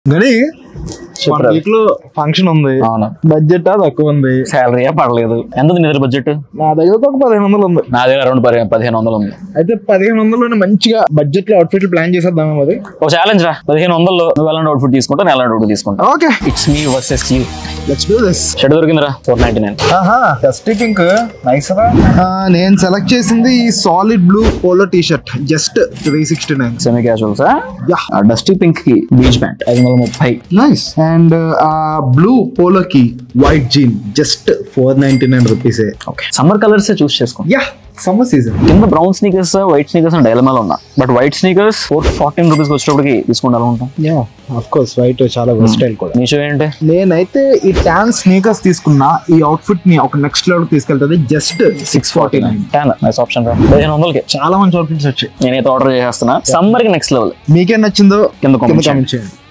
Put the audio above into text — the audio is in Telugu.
గని చెప్పరా. వీక్ లో ఫంక్షన్ ఉంది అవును బడ్జెట్ తక్కువ ఉంది శాలరీ పడలేదు ఎంత ఉంది నిద్ర బడ్జెట్ నా దగ్గర ఒక పదిహేను వందలు ఉంది నా దగ్గర అరౌండ్ పది పదిహేను వందలు ఉంది అయితే పదిహేను వందలు మంచిగా బడ్జెట్ లో అవుట్ఫిట్ ప్లాన్ చేసేద్దాం అది ఒక ఛాలెంజ్ రా పదిహేను వందల్లో నువ్వు ఎలాంటి అవుట్ఫిట్ తీసుకుంటా నేను ఎలాంటి అవుట్ఫిట్ తీసుకుంటా okay it's me versus you let's do this shade దొరికిందిరా four ninety nine dusty pink nice నేను సెలెక్ట్ చేసింది ఈ solid blue polo T shirt just three sixty nine semi casuals Yeah. Dusty pink కి బీచ్ ప్యాంట్ ఐదు వందల ముప్పై నైస్ అండ్ ఆ బ్లూ పోలోకి white jean just four ninety nine rupees okay summer colours choose చేసుకో యా సమ్మర్ సీజన్ కింద brown sneakers white sneakers and డైలమాలో ఉన్నా but white sneakers four fourteen rupees వచ్చేటప్పటికి తీసుకుంటాను అనుకుంటాం యా ఆఫ్ కోర్స్ వైట్ చాలా వెస్టైల్ కూడా మీషో ఏంటి నేనైతే ఈ ట్యాన్ స్నీకర్స్ తీసుకున్నా ఈ అవుట్ఫిట్ ని ఒక నెక్స్ట్ లెవెల్ తీసుకెళ్తుంది just six forty nine ten nice option రా పదిహేను వందలకి చాలా మంచి అవుట్ఫిట్స్ వచ్చాయి నేనైతే ఆర్డర్ చేసేస్తున్నా సమ్మర్ కి నెక్స్ట్ లెవెల్ మీకేం నచ్చిందో కింద కింద comment కామెంట్ చేయండి